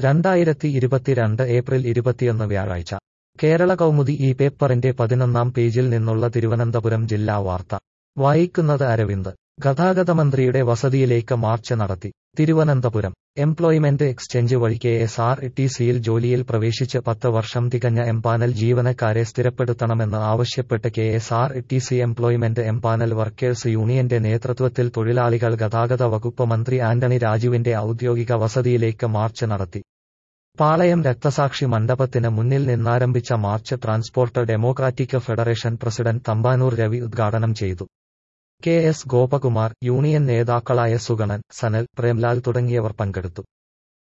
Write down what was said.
രണ്ടായിരത്തി ഇരുപത്തിരണ്ട് ഏപ്രിൽ ഇരുപത്തിയൊന്ന് വ്യാഴാഴ്ച കേരള കൗമുദി ഈ പേപ്പറിന്റെ പതിനൊന്നാം പേജിൽ നിന്നുള്ള തിരുവനന്തപുരം ജില്ലാ വാർത്ത വായിക്കുന്നത് അരവിന്ദ് ഗതാഗതമന്ത്രിയുടെ വസതിയിലേക്ക് മാർച്ച് നടത്തി തിരുവനന്തപുരം എംപ്ലോയ്മെന്റ് എക്സ്ചേഞ്ച് വഴി കെ എസ് ആർ ടി സിയിൽ ജോലിയിൽ പ്രവേശിച്ച് പത്ത് വർഷം തികഞ്ഞ എംപാനൽ ജീവനക്കാരെ സ്ഥിരപ്പെടുത്തണമെന്ന് ആവശ്യപ്പെട്ട് K S R T C employment empanel workers യൂണിയന്റെ നേതൃത്വത്തിൽ തൊഴിലാളികൾ ഗതാഗത വകുപ്പ് മന്ത്രി ആന്റണി രാജുവിന്റെ ഔദ്യോഗിക വസതിയിലേക്ക് മാർച്ച് നടത്തി പാളയം രക്തസാക്ഷി മണ്ഡപത്തിന് മുന്നിൽ നിന്നാരംഭിച്ച march transport democratic federation president Thampanoor Ravi ഉദ്ഘാടനം ചെയ്തു കെ എസ് ഗോപകുമാർ യൂണിയൻ നേതാക്കളായ സുഗണൻ സനൽ പ്രേംലാൽ തുടങ്ങിയവർ പങ്കെടുത്തു